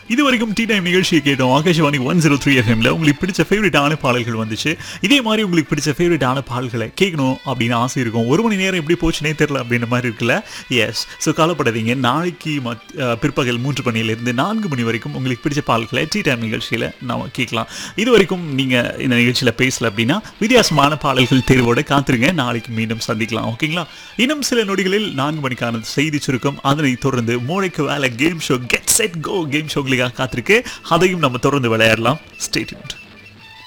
இது வரைக்கும் tea time நிகழ்ச்சியை கேட்டோம் ஆகாஷவாணி ஒன் ஜீரோ த்ரீ எஃப்எம்ல உங்களுக்கு பிடிச்ச ஃபேவரட்டான பாடல்கள் வந்துச்சு இதே மாதிரி உங்களுக்கு பிடிச்ச ஃபேவரட்டான பாடல்களை கேட்கணும் அப்படின்னு ஆசை இருக்கும் ஒரு மணி நேரம் எப்படி போச்சுனே தெரியல அப்படின்ற மாதிரி இருக்குல்ல எஸ் ஸோ கவலைப்படாதீங்க நாளைக்கு மத் அஹ், பிற்பகல் மூன்று மணியிலிருந்து நான்கு மணி வரைக்கும் உங்களுக்கு பிடிச்ச பாடல்களை டீ டைம் நிகழ்ச்சியில் நாம கேட்கலாம் இது வரைக்கும் நீங்கள் இந்த நிகழ்ச்சியில் பேசல அப்படின்னா வித்தியாசமான பாடல்கள் தேர்வோட காத்துருங்க நாளைக்கு மீண்டும் சந்திக்கலாம் ஓகேங்களா இன்னும் சில நொடிகளில் நான்கு மணிக்கான செய்தி சுருக்கம் அதனை தொடர்ந்து மூளைக்கு வேலை game show get set go game show உங்களுக்காக காத்திருக்கு அதையும் நம்ம தொடர்ந்து விளையாடலாம் ஸ்டேட்மெண்ட்